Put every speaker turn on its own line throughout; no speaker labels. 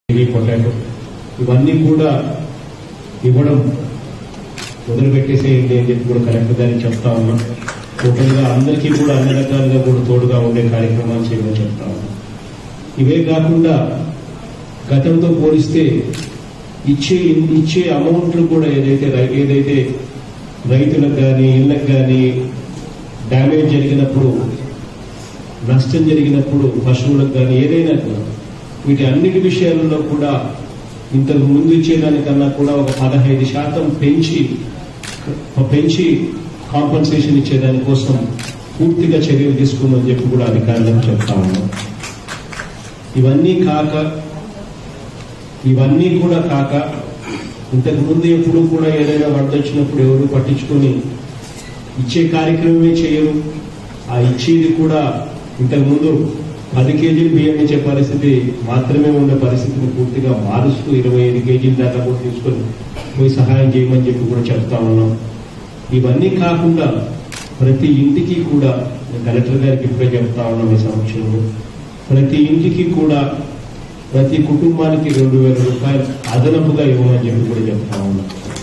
kiwi potato ఇవన్నీ కూడా ఇవ్వడం మొదలుపెట్టేసేయండి అని చెప్పి కూడా కలెక్టర్ గారికి చెప్తా ఉన్నాం టోటల్గా అందరికీ కూడా అన్ని రకాలుగా కూడా తోడుగా ఉండే కార్యక్రమాలు చేయమని చెప్తా ఉన్నాం ఇవే కాకుండా గతంతో పోలిస్తే ఇచ్చే ఇచ్చే అమౌంట్లు కూడా ఏదైతే రై- ఏదైతే రైతులకు కానీ ఇళ్ళకి కానీ డ్యామేజ్ జరిగినప్పుడు నష్టం జరిగినప్పుడు పశువులకు కానీ ఏదైనా కూడా వీటి అన్నిటి విషయాలలో కూడా ఇంతకు ముందు ఇచ్చేదానికన్నా కూడా ఒక పదహైదు శాతం పెంచి పెంచి కాంపన్సేషన్ ఇచ్చేదానికోసం పూర్తిగా చర్యలు తీసుకోమని చెప్పి కూడా అధికారులకు చెప్తా ఉన్నాం ఇవన్నీ కాక ఇవన్నీ కూడా కాక ఇంతకు ముందు ఎప్పుడు కూడా ఏదైనా వరద వచ్చినప్పుడు ఎవరు పట్టించుకొని ఇచ్చే కార్యక్రమమే చేయరు ఆ ఇచ్చేది కూడా ఇంతకు ముందు పది కేజీలు బియ్యం ఇచ్చే పరిస్థితి మాత్రమే ఉండే పరిస్థితిని పూర్తిగా మారుస్తూ ఇరవై ఐదు కేజీల దాకా కూడా తీసుకొని పోయి సహాయం చేయమని చెప్పి కూడా చెప్తా ఉన్నాం ఇవన్నీ కాకుండా ప్రతి ఇంటికి కూడా నేను కలెక్టర్ గారికి ఇప్పుడే చెప్తా ఉన్నాం ఈ సమక్షంలో ప్రతి ఇంటికి కూడా ప్రతి కుటుంబానికి రెండు వేల రూపాయలు అదనపుగా ఇవ్వమని చెప్పి కూడా చెప్తా ఉన్నాం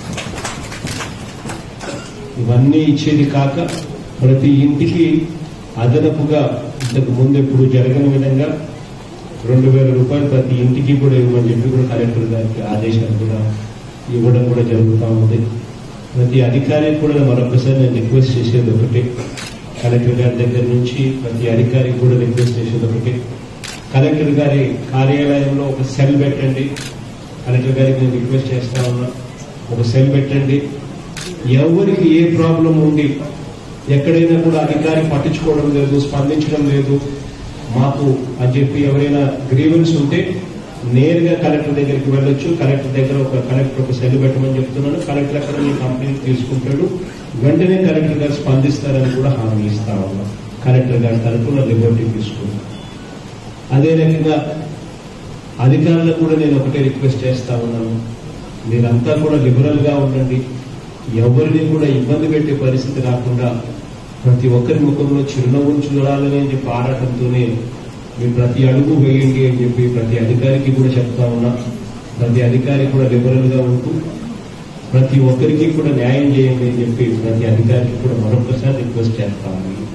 ఇవన్నీ ఇచ్చేది కాక ప్రతి ఇంటికి అదనపుగా ఇంతకు ముందు ఎప్పుడు జరగని విధంగా రెండు వేల రూపాయలు ప్రతి ఇంటికి కూడా ఇవ్వమని చెప్పి కూడా కలెక్టర్ గారికి ఆదేశాలు కూడా ఇవ్వడం కూడా జరుగుతూ ఉంది ప్రతి అధికారికి కూడా మరొకసారి నేను రిక్వెస్ట్ చేసేది ఒకటే కలెక్టర్ గారి దగ్గర నుంచి ప్రతి అధికారికి కూడా రిక్వెస్ట్ చేసేది ఒకటే కలెక్టర్ గారి కార్యాలయంలో ఒక సెల్ పెట్టండి కలెక్టర్ గారికి నేను రిక్వెస్ట్ చేస్తా ఉన్నా ఒక సెల్ పెట్టండి ఎవరికి ఏ ప్రాబ్లం ఉంది ఎక్కడైనా కూడా అధికారి పట్టించుకోవడం లేదు స్పందించడం లేదు మాకు అని చెప్పి ఎవరైనా గ్రీవెన్స్ ఉంటే నేరుగా కలెక్టర్ దగ్గరికి వెళ్ళొచ్చు కలెక్టర్ దగ్గర ఒక కలెక్టర్ ఒక సెల్ పెట్టమని చెప్తున్నాను కలెక్టర్ అక్కడ మీ కంప్లైంట్ తీసుకుంటాడు వెంటనే కలెక్టర్ గారు స్పందిస్తారని కూడా హామీ ఇస్తా ఉన్నాం కలెక్టర్ గారి తరఫున లిబర్టీ తీసుకున్నాం అదే రకంగా అధికారులకు కూడా నేను ఒకటే రిక్వెస్ట్ చేస్తా ఉన్నాను మీరంతా కూడా లిబరల్ గా ఉండండి ఎవరిని కూడా ఇబ్బంది పెట్టే పరిస్థితి రాకుండా ప్రతి ఒక్కరి ముఖంలో చిరునవ్వును చూడాలని అని చెప్పి ఆరాటంతోనే మీరు ప్రతి అడుగు వేయండి అని చెప్పి ప్రతి అధికారికి కూడా చెప్తా ఉన్నా ప్రతి అధికారి కూడా లిబరల్ గా ఉంటూ ప్రతి ఒక్కరికి కూడా న్యాయం చేయండి అని చెప్పి ప్రతి అధికారికి కూడా మరొకసారి రిక్వెస్ట్ చేస్తా ఉన్నాను